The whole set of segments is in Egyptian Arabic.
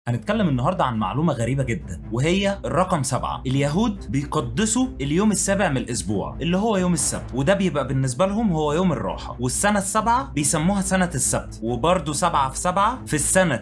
هنتكلم النهارده عن معلومة غريبة جدا وهي الرقم سبعة اليهود بيقدسوا اليوم السابع من الأسبوع اللي هو يوم السبت وده بيبقى بالنسبة لهم هو يوم الراحة والسنة السابعة بيسموها سنة السبت وبرده سبعة في سبعة في السنة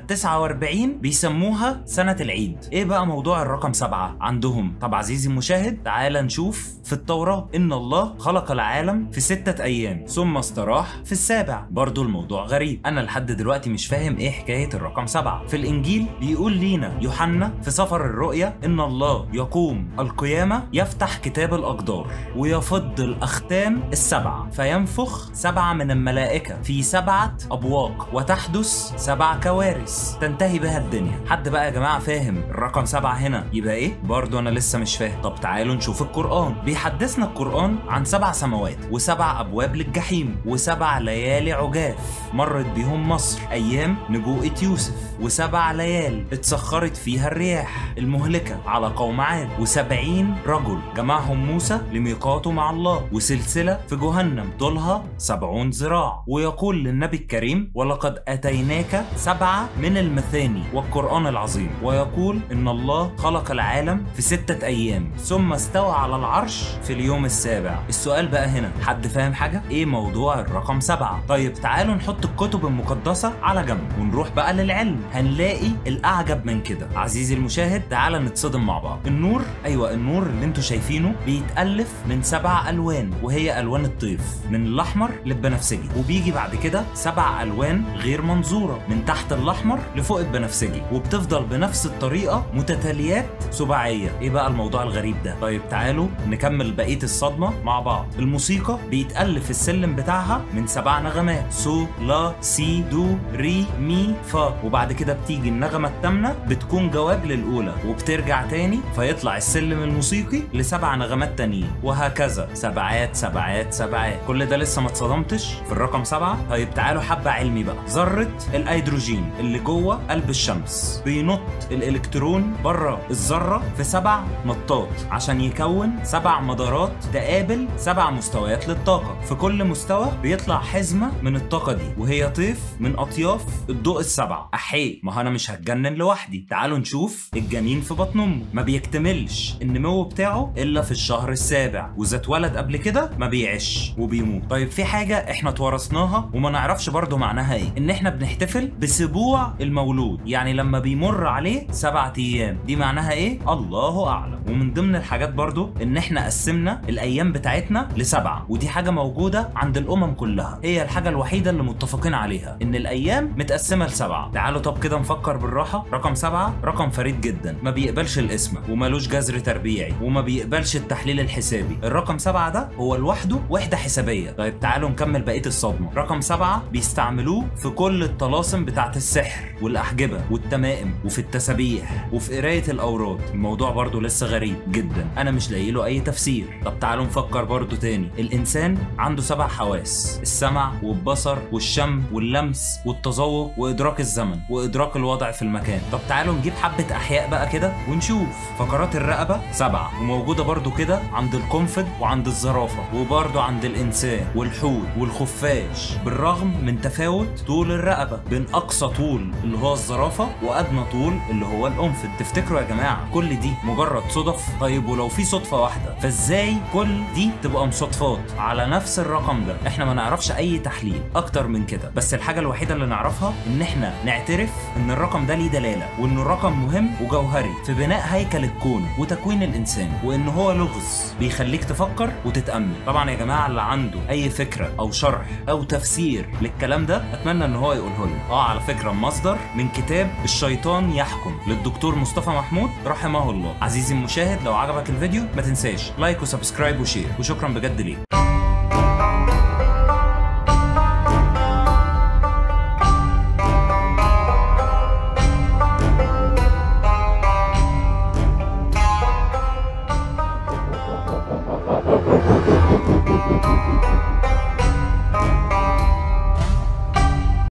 49 بيسموها سنة العيد ايه بقى موضوع الرقم سبعة عندهم طب عزيزي المشاهد تعال نشوف في التوراة إن الله خلق العالم في ستة أيام ثم استراح في السابع برضو الموضوع غريب أنا لحد دلوقتي مش فاهم إيه حكاية الرقم سبعة في الإنجيل بيقول لينا يوحنا في سفر الرؤيا إن الله يقوم القيامة يفتح كتاب الأقدار ويفض الأختام السبعة فينفخ سبعة من الملائكة في سبعة أبواق وتحدث سبع كوارث تنتهي بها الدنيا حد بقى يا جماعة فاهم الرقم سبعة هنا يبقى إيه؟ برضو أنا لسه مش فاهم طب تعالوا نشوف القرآن بيحدثنا القرآن عن سبع سماوات وسبع أبواب للجحيم وسبع ليالي عجاف مرت بيهم مصر أيام نبوءة يوسف وسبع ليال اتسخرت فيها الرياح المهلكة على قوم عاد وسبعين رجل جمعهم موسى لميقاته مع الله وسلسلة في جهنم طولها سبعون ذراع ويقول للنبي الكريم ولقد أتيناك سبعة من المثاني والقرآن العظيم ويقول إن الله خلق العالم في ستة أيام ثم استوى على العرش في اليوم السابع السؤال بقى هنا حد فاهم حاجة؟ إيه موضوع الرقم سبعة؟ طيب تعالوا نحط الكتب المقدسة على جنب ونروح بقى للعلم هنلاقي الأعجب من كده عزيزي المشاهد تعال نتصدم مع بعض النور أيوة النور اللي انتوا شايفينه بيتألف من سبع ألوان وهي ألوان الطيف من الأحمر للبنفسجي وبيجي بعد كده سبع ألوان غير منظورة من تحت الأحمر لفوق البنفسجي وبتفضل بنفس الطريقة متتاليات سباعية إيه بقى الموضوع الغريب ده طيب تعالوا نكمل بقية الصدمة مع بعض الموسيقى بيتألف السلم بتاعها من سبع نغمات سو لا سي دو ري مي فا وبعد كده بتيجي النغمة الثامنة بتكون جواب للأولى وبترجع تاني فيطلع السلم الموسيقي لسبع نغمات تانيين وهكذا سبعات سبعات سبعات كل ده لسه ما اتصدمتش في الرقم سبعة طيب تعالوا حبة علمي بقى ذرة الأيدروجين اللي جوه قلب الشمس بينط الإلكترون بره الذرة في سبع نطات عشان يكون سبع مدارات تقابل سبع مستويات للطاقة في كل مستوى بيطلع حزمة من الطاقة دي وهي طيف من أطياف الضوء السبعة أحي ما هو أنا مش هتجنن لوحدي تعالوا نشوف الجنين في بطن أمه ما بيكتملش النمو بتاعه إلا في الشهر السابع وإذا اتولد قبل كده ما بيعيش وبيموت طيب في حاجة إحنا اتورثناها وما نعرفش برضو معناها إيه إن إحنا بنحتفل بسبوع المولود يعني لما بيمر عليه سبعة أيام دي معناها إيه الله أعلم ومن ضمن الحاجات برضو إن إحنا قسمنا الأيام بتاعتنا لسبعة ودي حاجة موجودة عند الأمم كلها هي الحاجة الوحيدة اللي متفقين عليها إن الأيام متقسمة لسبعة تعالوا طب كده نفكر بالراحة رقم سبعة رقم فريد جدا ما بيقبلش الاسم ومالوش جذر تربيعي وما بيقبلش التحليل الحسابي الرقم سبعة ده هو لوحده وحدة حسابية طيب تعالوا نكمل بقية الصدمة رقم سبعة بيستعملوه في كل الطلاسم بتاعت السحر والأحجبة والتمائم وفي التسابيح وفي قراية الأوراد الموضوع برضو لسه غريب جدا أنا مش لاقي له أي تفسير طب تعالوا نفكر برضو تاني الإنسان عنده سبع حواس السمع والبصر والشم واللمس والتذوق وإدراك الزمن وإدراك الوضع في المكان طب تعالوا نجيب حبة أحياء بقى كده ونشوف فقرات الرقبة سبعة وموجودة برضو كده عند القنفذ وعند الزرافة وبرضو عند الإنسان والحوت والخفاش بالرغم من تفاوت طول الرقبة بين أقصى طول اللي هو الزرافة وأدنى طول اللي هو القنفذ تفتكروا يا جماعة كل دي مجرد صدف طيب ولو في صدفة واحدة فازاي كل دي تبقى مصادفات على نفس الرقم ده احنا ما نعرفش أي تحليل أكتر من كده بس الحاجة الوحيدة اللي نعرفها إن احنا نعترف إن الرقم ده ليه دلالة وإنه رقم مهم وجوهري في بناء هيكل الكون وتكوين الإنسان وإن هو لغز بيخليك تفكر وتتأمل طبعا يا جماعة اللي عنده أي فكرة أو شرح أو تفسير للكلام ده أتمنى إن هو يقوله لنا اه على فكرة مصدر من كتاب الشيطان يحكم للدكتور مصطفى محمود رحمه الله عزيزي المشاهد لو عجبك الفيديو ما تنساش لايك وسبسكرايب وشير وشكرا بجد ليك